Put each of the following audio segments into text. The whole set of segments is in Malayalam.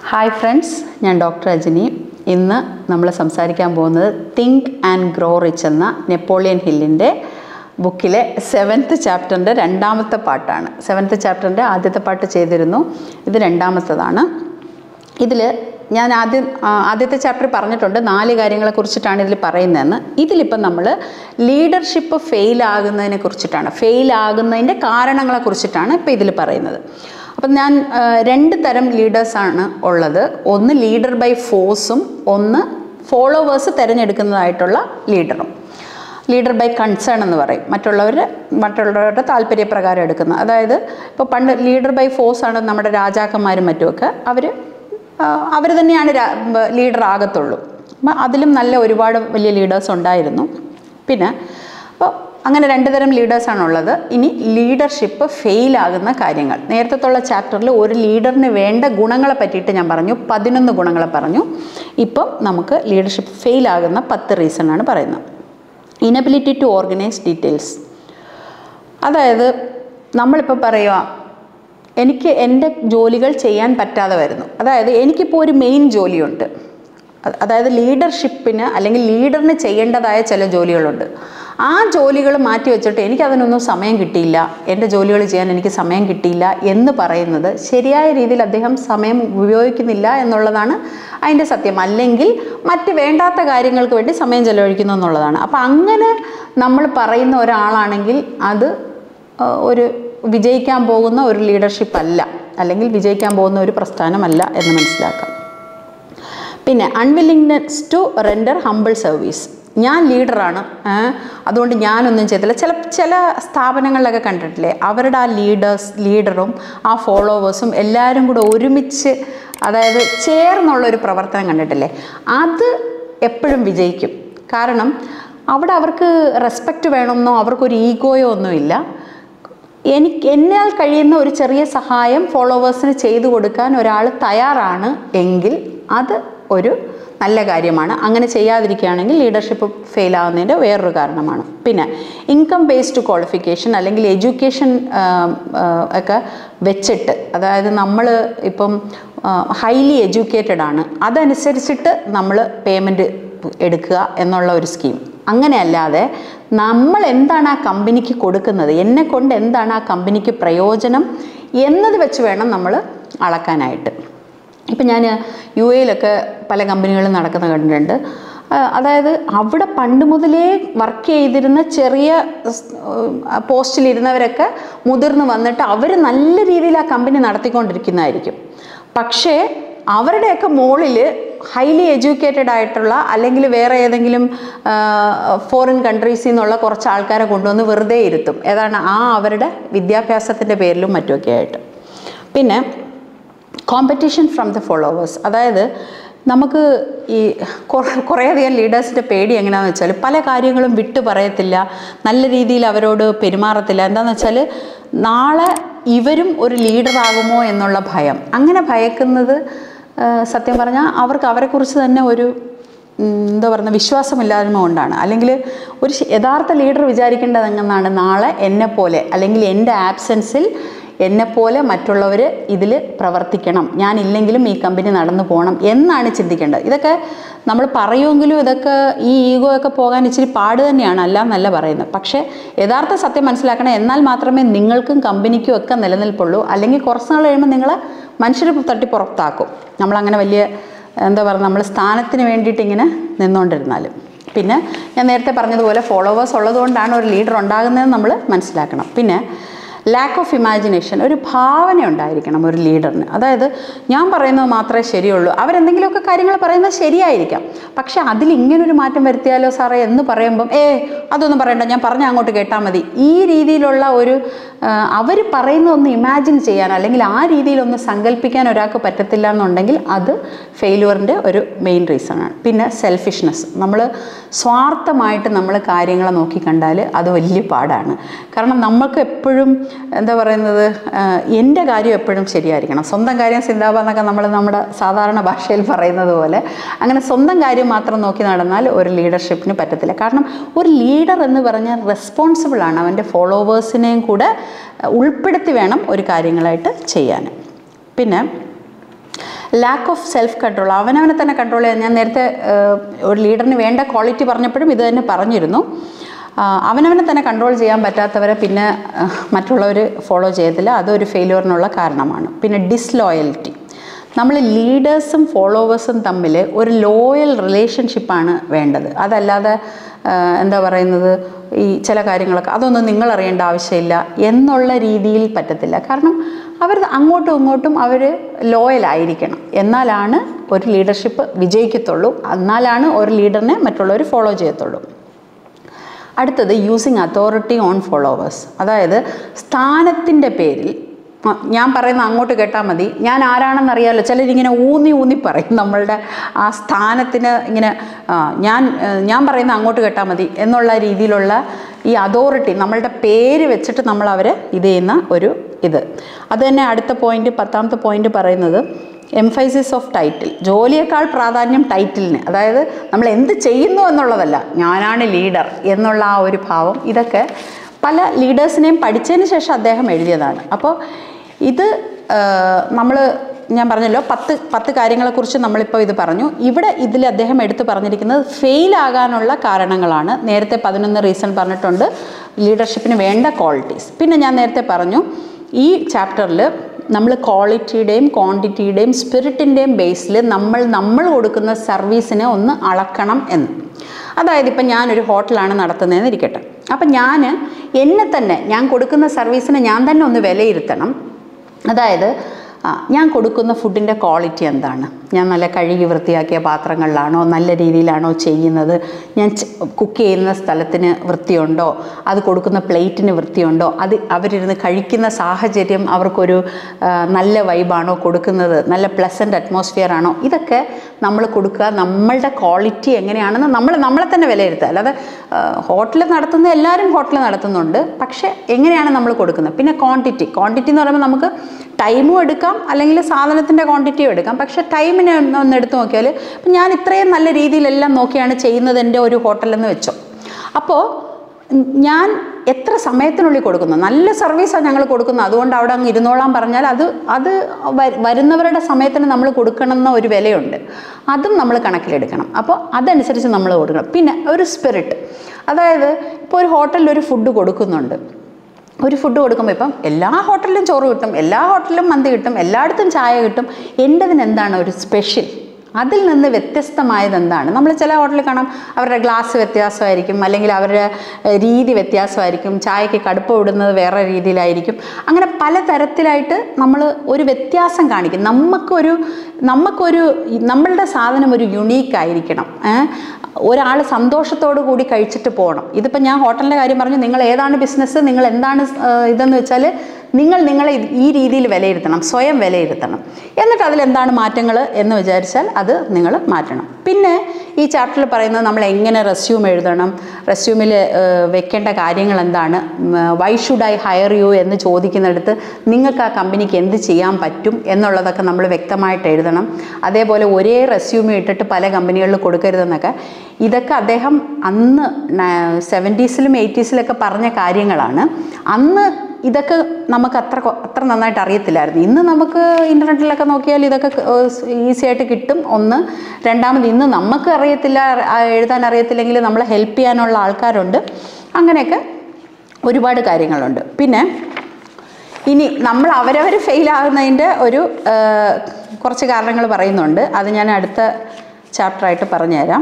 ഹായ് ഫ്രണ്ട്സ് ഞാൻ ഡോക്ടർ രജനി ഇന്ന് നമ്മൾ സംസാരിക്കാൻ പോകുന്നത് തിങ്ക് ആൻഡ് ഗ്രോ റിച്ച് എന്ന നെപ്പോളിയൻ ഹില്ലിൻ്റെ ബുക്കിലെ സെവൻത്ത് ചാപ്റ്ററിൻ്റെ രണ്ടാമത്തെ പാട്ടാണ് സെവൻത്ത് ചാപ്റ്ററിൻ്റെ ആദ്യത്തെ പാട്ട് ചെയ്തിരുന്നു ഇത് രണ്ടാമത്തതാണ് ഇതിൽ ഞാൻ ആദ്യം ആ, ആദ്യത്തെ ചാപ്റ്റർ പറഞ്ഞിട്ടുണ്ട് നാല് കാര്യങ്ങളെ കുറിച്ചിട്ടാണ് ഇതിൽ പറയുന്നതെന്ന് ഇതിലിപ്പം നമ്മൾ ലീഡർഷിപ്പ് ഫെയിൽ ആകുന്നതിനെ കുറിച്ചിട്ടാണ് ഫെയിൽ ആകുന്നതിൻ്റെ കാരണങ്ങളെ കുറിച്ചിട്ടാണ് ഇപ്പോൾ ഇതിൽ പറയുന്നത് അപ്പം ഞാൻ ആ, രണ്ട് തരം ലീഡേഴ്സാണ് ഉള്ളത് ഒന്ന് ലീഡർ ബൈ ഫോഴ്സും ഒന്ന് ഫോളോവേഴ്സ് തിരഞ്ഞെടുക്കുന്നതായിട്ടുള്ള ലീഡറും ലീഡർ ബൈ കൺസേൺ എന്ന് പറയും മറ്റുള്ളവർ മറ്റുള്ളവരുടെ താല്പര്യപ്രകാരം എടുക്കുന്ന അതായത് ഇപ്പോൾ പണ്ട് ലീഡർ ബൈ ഫോഴ്സ് ആണ് നമ്മുടെ രാജാക്കന്മാരും മറ്റുമൊക്കെ അവർ അവർ തന്നെയാണ് ലീഡർ ആകത്തുള്ളൂ അപ്പം അതിലും നല്ല ഒരുപാട് വലിയ ലീഡേഴ്സ് ഉണ്ടായിരുന്നു പിന്നെ അപ്പോൾ അങ്ങനെ രണ്ട് തരം ലീഡേഴ്സാണ് ഉള്ളത് ഇനി ലീഡർഷിപ്പ് ഫെയിലാകുന്ന കാര്യങ്ങൾ നേരത്തെ ചാപ്റ്ററിൽ ഒരു ലീഡറിന് വേണ്ട ഗുണങ്ങളെ പറ്റിയിട്ട് ഞാൻ പറഞ്ഞു പതിനൊന്ന് ഗുണങ്ങളെ പറഞ്ഞു ഇപ്പം നമുക്ക് ലീഡർഷിപ്പ് ഫെയിലാകുന്ന പത്ത് റീസണാണ് പറയുന്നത് ഇനബിലിറ്റി ടു ഓർഗനൈസ് ഡീറ്റെയിൽസ് അതായത് നമ്മളിപ്പോൾ പറയുക എനിക്ക് എൻ്റെ ജോലികൾ ചെയ്യാൻ പറ്റാതെ വരുന്നു അതായത് എനിക്കിപ്പോൾ ഒരു മെയിൻ ജോലിയുണ്ട് അ- അതായത് ലീഡർഷിപ്പിന് അല്ലെങ്കിൽ ലീഡറിന് ചെയ്യേണ്ടതായ ചില ജോലികളുണ്ട് ആ ജോലികൾ മാറ്റി വെച്ചിട്ട് എനിക്കതിനൊന്നും സമയം കിട്ടിയില്ല എൻ്റെ ജോലികൾ ചെയ്യാൻ എനിക്ക് സമയം കിട്ടിയില്ല എന്ന് പറയുന്നത് ശരിയായ രീതിയിൽ അദ്ദേഹം സമയം ഉപയോഗിക്കുന്നില്ല എന്നുള്ളതാണ് അതിൻ്റെ സത്യം അല്ലെങ്കിൽ മറ്റ് വേണ്ടാത്ത കാര്യങ്ങൾക്ക് വേണ്ടി സമയം ചെലവഴിക്കുന്നു എന്നുള്ളതാണ് അപ്പോൾ അങ്ങനെ നമ്മൾ പറയുന്ന ഒരാളാണെങ്കിൽ അത് ആ, ഒരു വിജയിക്കാൻ പോകുന്ന ഒരു ലീഡർഷിപ്പ് അല്ല അല്ലെങ്കിൽ വിജയിക്കാൻ പോകുന്ന ഒരു പ്രസ്ഥാനമല്ല എന്ന് മനസ്സിലാക്കാം പിന്നെ unwillingness to render humble service ഞാൻ ലീഡറാണ് ഏ, അതുകൊണ്ട് ഞാനൊന്നും ചെയ്തില്ല ചില ചില സ്ഥാപനങ്ങളിലൊക്കെ കണ്ടിട്ടില്ലേ അവരുടെ ആ ലീഡേഴ്സ് ലീഡറും ആ ഫോളോവേഴ്സും എല്ലാവരും കൂടെ ഒരുമിച്ച് അതായത് ചേർന്നുള്ള ഒരു പ്രവർത്തനം കണ്ടിട്ടില്ലേ അത് എപ്പോഴും വിജയിക്കും കാരണം അവിടെ അവർക്ക് റെസ്പെക്റ്റ് വേണമെന്നോ അവർക്കൊരു ഈഗോയോ ഒന്നുമില്ല എനിക്ക് എന്നാൽ കഴിയുന്ന ഒരു ചെറിയ സഹായം ഫോളോവേഴ്സിന് ചെയ്തു കൊടുക്കാൻ ഒരാൾ തയ്യാറാണ് എങ്കിൽ അത് ഒരു നല്ല കാര്യമാണ് അങ്ങനെ ചെയ്യാതിരിക്കുകയാണെങ്കിൽ ലീഡർഷിപ്പ് ഫെയിൽ ആവുന്നതിൻ്റെ വേറൊരു കാരണമാണ് പിന്നെ ഇൻകം ബേസ്ഡ് ക്വാളിഫിക്കേഷൻ അല്ലെങ്കിൽ എഡ്യൂക്കേഷൻ ഒക്കെ വെച്ചിട്ട് അതായത് നമ്മൾ ഇപ്പം ഹൈലി എഡ്യൂക്കേറ്റഡ് ആണ് അതനുസരിച്ചിട്ട് നമ്മൾ പേയ്മെൻറ്റ് എടുക്കുക എന്നുള്ള ഒരു സ്കീം അങ്ങനെയല്ലാതെ നമ്മൾ എന്താണ് ആ കമ്പനിക്ക് കൊടുക്കുന്നത് എന്നെ കൊണ്ട് എന്താണ് ആ കമ്പനിക്ക് പ്രയോജനം എന്നത് വെച്ച് വേണം നമ്മൾ അളക്കാനായിട്ട് ഇപ്പം ഞാൻ യു എയിലൊക്കെ പല കമ്പനികളും നടക്കുന്ന കണ്ടിട്ടുണ്ട് ആ, അതായത് അവിടെ പണ്ട് മുതലേ വർക്ക് ചെയ്തിരുന്ന ചെറിയ സ്- ആ, പോസ്റ്റിലിരുന്നവരൊക്കെ മുതിർന്ന് വന്നിട്ട് അവർ നല്ല രീതിയിൽ ആ കമ്പനി നടത്തിക്കൊണ്ടിരിക്കുന്നതായിരിക്കും പക്ഷേ അവരുടെയൊക്കെ മുകളിൽ ഹൈലി എഡ്യൂക്കേറ്റഡ് ആയിട്ടുള്ള അല്ലെങ്കിൽ വേറെ ഏതെങ്കിലും ഫോറിൻ കൺട്രീസിൽ നിന്നുള്ള കുറച്ച് ആൾക്കാരെ കൊണ്ടുവന്ന് വെറുതെ ഇരുത്തും ഏതാണ് ആ അവരുടെ വിദ്യാഭ്യാസത്തിൻ്റെ പേരിലും മറ്റുമൊക്കെ ആയിട്ട് പിന്നെ കോമ്പറ്റീഷൻ ഫ്രം ദ ഫോളോവേഴ്സ് അതായത് നമുക്ക് ഈ കുറേ കുറേയധികം ലീഡേഴ്സിൻ്റെ പേടി എങ്ങനെയാണെന്ന് വെച്ചാൽ പല കാര്യങ്ങളും വിട്ടു പറയത്തില്ല നല്ല രീതിയിൽ അവരോട് പെരുമാറത്തില്ല എന്താണെന്ന് വെച്ചാൽ നാളെ ഇവരും ഒരു ലീഡറാകുമോ എന്നുള്ള ഭയം അങ്ങനെ ഭയക്കുന്നത് ആ, സത്യം പറഞ്ഞാൽ അവർക്ക് അവരെക്കുറിച്ച് തന്നെ ഒരു ഉം, എന്താ പറയുക വിശ്വാസമില്ലായ്മ കൊണ്ടാണ് അല്ലെങ്കിൽ ഒരു ശ- യഥാർത്ഥ ലീഡർ വിചാരിക്കേണ്ടത് എങ്ങനെയാണ് നാളെ എന്നെപ്പോലെ അല്ലെങ്കിൽ എൻ്റെ ആബ്സെൻസിൽ എന്നെപ്പോലെ മറ്റുള്ളവർ ഇതിൽ പ്രവർത്തിക്കണം ഞാനില്ലെങ്കിലും ഈ കമ്പനി നടന്നു പോകണം എന്നാണ് ചിന്തിക്കേണ്ടത് ഇതൊക്കെ നമ്മൾ പറയുമെങ്കിലും ഇതൊക്കെ ഈ ഈഗോ ഒക്കെ പോകാൻ ഇച്ചിരി പാട് തന്നെയാണ് അല്ല എന്നല്ല പറയുന്നത് പക്ഷേ യഥാർത്ഥ സത്യം മനസ്സിലാക്കണം എന്നാൽ മാത്രമേ നിങ്ങൾക്കും കമ്പനിക്കും ഒക്കെ നിലനിൽപ്പുള്ളൂ അല്ലെങ്കിൽ കുറച്ച് നാൾ കഴിയുമ്പോൾ നിങ്ങളെ മനുഷ്യർ തട്ടി പുറത്താക്കും നമ്മളങ്ങനെ വലിയ എന്താ പറയുക നമ്മൾ സ്ഥാനത്തിന് വേണ്ടിയിട്ട് ഇങ്ങനെ നിന്നുകൊണ്ടിരുന്നാലും പിന്നെ ഞാൻ നേരത്തെ പറഞ്ഞതുപോലെ ഫോളോവേഴ്സ് ഉള്ളതുകൊണ്ടാണ് ഒരു ലീഡർ ഉണ്ടാകുന്നതെന്ന് നമ്മൾ മനസ്സിലാക്കണം പിന്നെ ലാക്ക് ഓഫ് ഇമാജിനേഷൻ ഒരു ഭാവന ഉണ്ടായിരിക്കണം ഒരു ലീഡറിന് അതായത് ഞാൻ പറയുന്നത് മാത്രമേ ശരിയുള്ളൂ അവരെന്തെങ്കിലുമൊക്കെ കാര്യങ്ങൾ പറയുന്നത് ശരിയായിരിക്കാം പക്ഷെ അതിൽ ഇങ്ങനൊരു മാറ്റം വരുത്തിയാലോ സാറേ എന്ന് പറയുമ്പം ഏ അതൊന്നും പറയണ്ട ഞാൻ പറഞ്ഞ അങ്ങോട്ട് കേട്ടാൽ മതി ഈ രീതിയിലുള്ള ഒരു അവർ പറയുന്നതൊന്ന് ഇമാജിൻ ചെയ്യാൻ അല്ലെങ്കിൽ ആ രീതിയിലൊന്ന് സങ്കല്പിക്കാൻ ഒരാൾക്ക് പറ്റത്തില്ല എന്നുണ്ടെങ്കിൽ അത് ഫെയിലുവറിൻ്റെ ഒരു മെയിൻ റീസണാണ് പിന്നെ സെൽഫിഷ്നെസ് നമ്മൾ സ്വാർത്ഥമായിട്ട് നമ്മൾ കാര്യങ്ങളെ നോക്കിക്കണ്ടാൽ അത് വലിയ പാടാണ് കാരണം നമുക്ക് എപ്പോഴും എന്താ പറയുന്നത് ആ, എൻ്റെ കാര്യം എപ്പോഴും ശരിയായിരിക്കണം സ്വന്തം കാര്യം സിന്താബ എന്നൊക്കെ നമ്മൾ നമ്മുടെ സാധാരണ ഭാഷയിൽ പറയുന്നത് പോലെ അങ്ങനെ സ്വന്തം കാര്യം മാത്രം നോക്കി നടന്നാൽ ഒരു ലീഡർഷിപ്പിന് പറ്റത്തില്ല കാരണം ഒരു ലീഡർ എന്ന് പറഞ്ഞാൽ റെസ്പോൺസിബിൾ ആണ് അവൻ്റെ ഫോളോവേഴ്സിനെയും കൂടെ ഉൾപ്പെടുത്തി വേണം ഒരു കാര്യങ്ങളായിട്ട് ചെയ്യാൻ പിന്നെ ലാക്ക് ഓഫ് സെൽഫ് കൺട്രോൾ അവനവനെ തന്നെ കൺട്രോൾ ചെയ്യാൻ ഞാൻ നേരത്തെ ഏഹ്, ഒരു ലീഡറിന് വേണ്ട ക്വാളിറ്റി പറഞ്ഞപ്പോഴും ഇത് തന്നെ പറഞ്ഞിരുന്നു ആ, അവനവനെ തന്നെ കൺട്രോൾ ചെയ്യാൻ പറ്റാത്തവരെ പിന്നെ മറ്റുള്ളവർ ഫോളോ ചെയ്യത്തില്ല അതൊരു ഫെയിലിയറിനുള്ള കാരണമാണ് പിന്നെ ഡിസ്ലോയൽറ്റി നമ്മൾ ലീഡേഴ്സും ഫോളോവേഴ്സും തമ്മിൽ ഒരു ലോയൽ റിലേഷൻഷിപ്പാണ് വേണ്ടത് അതല്ലാതെ ആ, എന്താ പറയുന്നത് ഈ ചില കാര്യങ്ങളൊക്കെ അതൊന്നും നിങ്ങൾ അറിയേണ്ട ആവശ്യമില്ല എന്നുള്ള രീതിയിൽ പറ്റത്തില്ല കാരണം അവർ അങ്ങോട്ടും ഇങ്ങോട്ടും അവർ ലോയലായിരിക്കണം എന്നാലാണ് ഒരു ലീഡർഷിപ്പ് വിജയിക്കത്തുള്ളൂ എന്നാലാണ് ഒരു ലീഡറിനെ മറ്റുള്ളവർ ഫോളോ ചെയ്യത്തുള്ളൂ അടുത്തത് യൂസിങ് അതോറിറ്റി ഓൺ ഫോളോവേഴ്സ് അതായത് സ്ഥാനത്തിൻ്റെ പേരിൽ ആ, ഞാൻ പറയുന്ന അങ്ങോട്ട് കേട്ടാൽ മതി ഞാൻ ആരാണെന്ന് അറിയാമല്ലോ ചിലരിങ്ങനെ ഊന്നി ഊന്നി പറയും നമ്മളുടെ ആ സ്ഥാനത്തിന് ഇങ്ങനെ ആ, ഞാൻ ഏ, ഞാൻ പറയുന്ന അങ്ങോട്ട് കേട്ടാൽ മതി എന്നുള്ള രീതിയിലുള്ള ഈ അതോറിറ്റി നമ്മളുടെ പേര് വെച്ചിട്ട് നമ്മൾ അവരെ ഇത് ചെയ്യുന്ന ഒരു ഇത് അത് തന്നെ അടുത്ത പോയിന്റ് പത്താമത്തെ പോയിന്റ് പറയുന്നത് എംഫൈസിസ് ഓഫ് ടൈറ്റിൽ ജോലിയേക്കാൾ പ്രാധാന്യം ടൈറ്റിലിന് അതായത് നമ്മൾ എന്ത് ചെയ്യുന്നു എന്നുള്ളതല്ല ഞാനാണ് ലീഡർ എന്നുള്ള ആ ഒരു ഭാവം ഇതൊക്കെ പല ലീഡേഴ്സിനെയും പഠിച്ചതിന് ശേഷം അദ്ദേഹം എഴുതിയതാണ് അപ്പോൾ ഇത് നമ്മൾ ഞാൻ പറഞ്ഞല്ലോ പത്ത് പത്ത് കാര്യങ്ങളെക്കുറിച്ച് നമ്മളിപ്പോൾ ഇത് പറഞ്ഞു ഇവിടെ ഇതിൽ അദ്ദേഹം എടുത്തു പറഞ്ഞിരിക്കുന്നത് ഫെയിൽ ആകാനുള്ള കാരണങ്ങളാണ് നേരത്തെ പതിനൊന്ന് റീസൺ പറഞ്ഞിട്ടുണ്ട് ലീഡർഷിപ്പിന് വേണ്ട ക്വാളിറ്റീസ് പിന്നെ ഞാൻ നേരത്തെ പറഞ്ഞു ഈ ചാപ്റ്ററിൽ നമ്മൾ ക്വാളിറ്റിയുടെയും ക്വാണ്ടിറ്റിയുടെയും സ്പിരിറ്റിൻ്റെയും ബേസിൽ നമ്മൾ നമ്മൾ കൊടുക്കുന്ന സർവീസിനെ ഒന്ന് അളക്കണം എന്ന് അതായത് ഇപ്പം ഞാനൊരു ഹോട്ടലാണ് നടത്തുന്നതെന്ന് ഇരിക്കട്ടെ അപ്പം ഞാൻ എന്നെ തന്നെ ഞാൻ കൊടുക്കുന്ന സർവീസിനെ ഞാൻ തന്നെ ഒന്ന് വിലയിരുത്തണം അതായത് ആ, ഞാൻ കൊടുക്കുന്ന ഫുഡിൻ്റെ ക്വാളിറ്റി എന്താണ് ഞാൻ നല്ല കഴുകി വൃത്തിയാക്കിയ പാത്രങ്ങളിലാണോ നല്ല രീതിയിലാണോ ചെയ്യുന്നത് ഞാൻ കുക്ക് ചെയ്യുന്ന സ്ഥലത്തിന് വൃത്തിയുണ്ടോ അത് കൊടുക്കുന്ന പ്ലേറ്റിന് വൃത്തിയുണ്ടോ അത് അവരിരുന്ന് കഴിക്കുന്ന സാഹചര്യം അവർക്കൊരു ആ, നല്ല വൈബാണോ കൊടുക്കുന്നത് നല്ല പ്ലസൻറ്റ് അറ്റ്മോസ്ഫിയർ ആണോ ഇതൊക്കെ നമ്മൾ കൊടുക്കുക നമ്മളുടെ ക്വാളിറ്റി എങ്ങനെയാണെന്ന് നമ്മൾ നമ്മളെ തന്നെ വിലയിരുത്തുക അല്ലാതെ ഹോട്ടൽ നടത്തുന്ന എല്ലാവരും ഹോട്ടൽ നടത്തുന്നുണ്ട് പക്ഷേ എങ്ങനെയാണ് നമ്മൾ കൊടുക്കുന്നത് പിന്നെ ക്വാണ്ടിറ്റി ക്വാണ്ടിറ്റി എന്ന് പറയുമ്പോൾ നമുക്ക് ടൈമും എടുക്കാം അല്ലെങ്കിൽ സാധനത്തിൻ്റെ ക്വാണ്ടിറ്റിയും എടുക്കാം പക്ഷേ ടൈമിനെ ഒന്ന് ഒന്ന് എടുത്ത് നോക്കിയാൽ ഇപ്പം ഞാൻ ഇത്രയും നല്ല രീതിയിലെല്ലാം നോക്കിയാണ് ചെയ്യുന്നത് എൻ്റെ ഒരു ഹോട്ടലെന്ന് വെച്ചോ അപ്പോൾ ഞാൻ എത്ര സമയത്തിനുള്ളിൽ കൊടുക്കുന്നു നല്ല സർവീസാണ് ഞങ്ങൾ കൊടുക്കുന്നത് അതുകൊണ്ട് അവിടെ അങ്ങ് ഇരുന്നോളാൻ പറഞ്ഞാൽ അത് അത് വ- വരുന്നവരുടെ സമയത്തിന് നമ്മൾ കൊടുക്കണമെന്ന ഒരു വിലയുണ്ട് അതും നമ്മൾ കണക്കിലെടുക്കണം അപ്പോൾ അതനുസരിച്ച് നമ്മൾ കൊടുക്കണം പിന്നെ ഒരു സ്പിരിറ്റ് അതായത് ഇപ്പോൾ ഒരു ഹോട്ടലിൽ ഒരു ഫുഡ് കൊടുക്കുന്നുണ്ട് ഒരു ഫുഡ് കൊടുക്കുമ്പോൾ ഇപ്പം എല്ലാ ഹോട്ടലിലും ചോറ് കിട്ടും എല്ലാ ഹോട്ടലിലും മന്തി കിട്ടും എല്ലായിടത്തും ചായ കിട്ടും എൻ്റെതിന് എന്താണ് ഒരു സ്പെഷ്യൽ അതിൽ നിന്ന് വ്യത്യസ്തമായത് എന്താണ് നമ്മൾ ചില ഹോട്ടലിൽ കാണാം അവരുടെ ഗ്ലാസ് വ്യത്യാസമായിരിക്കും അല്ലെങ്കിൽ അവരുടെ ഏഹ്, രീതി വ്യത്യാസമായിരിക്കും ചായക്ക് കടുപ്പം ഇടുന്നത് വേറെ രീതിയിലായിരിക്കും അങ്ങനെ പല തരത്തിലായിട്ട് നമ്മൾ ഒരു വ്യത്യാസം കാണിക്കും നമുക്കൊരു നമുക്കൊരു നമ്മളുടെ സാധനം ഒരു യുണീക്ക് ആയിരിക്കണം ഒരാൾ സന്തോഷത്തോടു കൂടി കഴിച്ചിട്ട് പോകണം ഇതിപ്പോൾ ഞാൻ ഹോട്ടലിൻ്റെ കാര്യം പറഞ്ഞു നിങ്ങൾ ഏതാണ് ബിസിനസ് നിങ്ങൾ എന്താണ് ഏഹ്, ഇതെന്ന് വെച്ചാൽ നിങ്ങൾ നിങ്ങളെ ഇത് ഈ രീതിയിൽ വിലയിരുത്തണം സ്വയം വിലയിരുത്തണം എന്നിട്ട് അതിലെന്താണ് മാറ്റങ്ങൾ എന്ന് വിചാരിച്ചാൽ അത് നിങ്ങൾ മാറ്റണം പിന്നെ ഈ ചാപ്റ്ററിൽ പറയുന്നത് നമ്മൾ എങ്ങനെ റെസ്യൂം എഴുതണം റെസ്യൂമിൽ വെക്കേണ്ട കാര്യങ്ങൾ എന്താണ് why should I hire you എന്ന് ചോദിക്കുന്നിടത്ത് നിങ്ങൾക്ക് ആ കമ്പനിക്ക് എന്ത് ചെയ്യാൻ പറ്റും എന്നുള്ളതൊക്കെ നമ്മൾ വ്യക്തമായിട്ട് എഴുതണം അതേപോലെ ഒരേ റെസ്യൂമി ഇട്ടിട്ട് പല കമ്പനികളിൽ കൊടുക്കരുതെന്നൊക്കെ ഇതൊക്കെ അദ്ദേഹം അന്ന് സെവൻറ്റീസിലും എയ്റ്റീസിലൊക്കെ പറഞ്ഞ കാര്യങ്ങളാണ് അന്ന് ഇതൊക്കെ നമുക്ക് അത്ര കൊ- അത്ര നന്നായിട്ട് അറിയത്തില്ലായിരുന്നു ഇന്ന് നമുക്ക് ഇൻ്റർനെറ്റിലൊക്കെ നോക്കിയാൽ ഇതൊക്കെ ഈസി ആയിട്ട് കിട്ടും ഒന്ന് രണ്ടാമത് ഇന്ന് നമുക്ക് അറിയത്തില്ല ആ, എഴുതാൻ അറിയത്തില്ലെങ്കിൽ നമ്മളെ ഹെൽപ്പ് ചെയ്യാനുള്ള ആൾക്കാരുണ്ട് അങ്ങനെയൊക്കെ ഒരുപാട് കാര്യങ്ങളുണ്ട് പിന്നെ ഇനി നമ്മൾ അവരവർ ഫെയിലാകുന്നതിൻ്റെ ഒരു ആ, കുറച്ച് കാരണങ്ങൾ പറയുന്നുണ്ട് അത് ഞാൻ അടുത്ത ചാപ്റ്ററായിട്ട് പറഞ്ഞുതരാം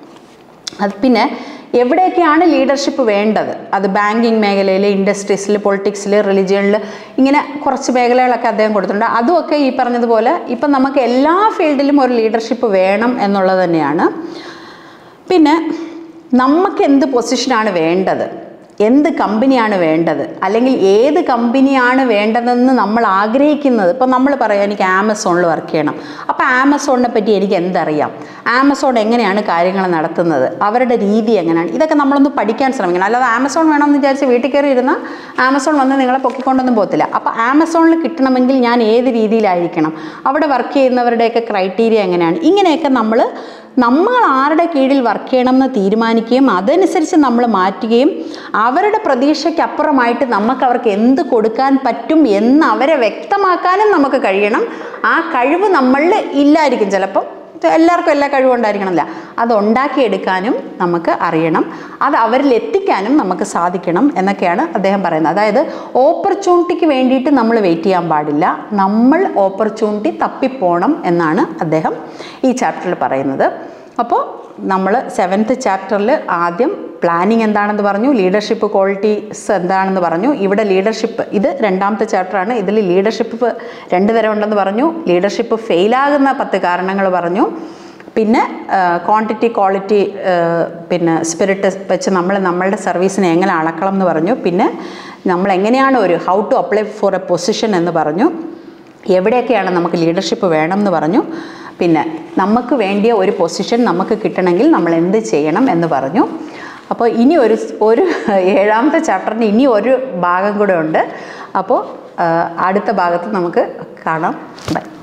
അത് പിന്നെ എവിടെയൊക്കെയാണ് ലീഡർഷിപ്പ് വേണ്ടത് അത് ബാങ്കിങ് മേഖലയിൽ ഇൻഡസ്ട്രീസിൽ പൊളിറ്റിക്സിൽ റിലിജിയനിൽ ഇങ്ങനെ കുറച്ച് മേഖലകളൊക്കെ അദ്ദേഹം കൊടുത്തിട്ടുണ്ട് അതുമൊക്കെ ഈ പറഞ്ഞതുപോലെ ഇപ്പം നമുക്ക് എല്ലാ ഫീൽഡിലും ഒരു ലീഡർഷിപ്പ് വേണം എന്നുള്ളത് തന്നെയാണ് പിന്നെ നമുക്ക് എന്ത് പൊസിഷനാണ് വേണ്ടത് എന്ത് കമ്പനിയാണ് വേണ്ടത് അല്ലെങ്കിൽ ഏത് കമ്പനിയാണ് വേണ്ടതെന്ന് നമ്മൾ ആഗ്രഹിക്കുന്നത് ഇപ്പം നമ്മൾ പറയാം എനിക്ക് ആമസോണിൽ വർക്ക് ചെയ്യണം അപ്പോൾ ആമസോണിനെ പറ്റി എനിക്ക് എന്തറിയാം ആമസോൺ എങ്ങനെയാണ് കാര്യങ്ങൾ നടത്തുന്നത് അവരുടെ രീതി എങ്ങനെയാണ് ഇതൊക്കെ നമ്മളൊന്ന് പഠിക്കാൻ ശ്രമിക്കണം അല്ലാതെ ആമസോൺ വേണമെന്ന് വിചാരിച്ച് വീട്ടിൽ കയറി ഇരുന്നാൽ ആമസോൺ വന്ന് നിങ്ങളെ പൊക്കിക്കൊണ്ടൊന്നും പോകത്തില്ല അപ്പോൾ ആമസോണിൽ കിട്ടണമെങ്കിൽ ഞാൻ ഏത് രീതിയിലായിരിക്കണം അവിടെ വർക്ക് ചെയ്യുന്നവരുടെയൊക്കെ ക്രൈറ്റീരിയ എങ്ങനെയാണ് ഇങ്ങനെയൊക്കെ നമ്മൾ നമ്മൾ ആരുടെ കീഴിൽ വർക്ക് ചെയ്യണം എന്ന് തീരുമാനിക്കുകയും അതനുസരിച്ച് നമ്മൾ മാറ്റുകയും അവരുടെ പ്രതീക്ഷയ്ക്കപ്പുറമായിട്ട് നമുക്ക് അവർക്ക് എന്ത് കൊടുക്കാൻ പറ്റും എന്ന് അവരെ വ്യക്തമാക്കാനും നമുക്ക് കഴിയണം ആ കഴിവ് നമ്മളിൽ ഇല്ലായിരിക്കും ചിലപ്പം എല്ലാവർക്കും എല്ലാ കഴിവും ഉണ്ടായിരിക്കണമല്ല അത് ഉണ്ടാക്കിയെടുക്കാനും നമുക്ക് അറിയണം അത് അവരിൽ എത്തിക്കാനും നമുക്ക് സാധിക്കണം എന്നൊക്കെയാണ് അദ്ദേഹം പറയുന്നത് അതായത് ഓപ്പർച്യൂണിറ്റിക്ക് വേണ്ടിയിട്ട് നമ്മൾ വെയിറ്റ് ചെയ്യാൻ പാടില്ല നമ്മൾ ഓപ്പർച്യൂണിറ്റി തപ്പിപ്പോണം എന്നാണ് അദ്ദേഹം ഈ ചാപ്റ്ററിൽ പറയുന്നത് അപ്പോൾ നമ്മൾ സെവൻത്ത് ചാപ്റ്ററിൽ ആദ്യം പ്ലാനിങ് എന്താണെന്ന് പറഞ്ഞു ലീഡർഷിപ്പ് ക്വാളിറ്റീസ് എന്താണെന്ന് പറഞ്ഞു ഇവിടെ ലീഡർഷിപ്പ് ഇത് രണ്ടാമത്തെ ചാപ്റ്ററാണ് ഇതിൽ ലീഡർഷിപ്പ് രണ്ട് തരം ഉണ്ടെന്ന് പറഞ്ഞു ലീഡർഷിപ്പ് ഫെയിലാകുന്ന പത്ത് കാരണങ്ങൾ പറഞ്ഞു പിന്നെ ക്വാണ്ടിറ്റി ക്വാളിറ്റി പിന്നെ സ്പിരിറ്റ് വെച്ച് നമ്മൾ നമ്മളുടെ സർവീസിനെ എങ്ങനെ അളക്കണം എന്ന് പറഞ്ഞു പിന്നെ നമ്മൾ എങ്ങനെയാണ് ഒരു how to apply for a position എന്ന് പറഞ്ഞു എവിടെയൊക്കെയാണ് നമുക്ക് ലീഡർഷിപ്പ് വേണം എന്ന് പറഞ്ഞു പിന്നെ നമുക്ക് വേണ്ടിയ ഒരു പൊസിഷൻ നമുക്ക് കിട്ടണമെങ്കിൽ നമ്മൾ എന്ത് ചെയ്യണം എന്ന് പറഞ്ഞു അപ്പോൾ ഇനി ഒരു ഒരു ഏഴാമത്തെ ചാപ്റ്ററിന് ഇനി ഒരു ഭാഗം കൂടെ ഉണ്ട് അപ്പോൾ ആ, അടുത്ത ഭാഗത്ത് നമുക്ക് കാണാം ബൈ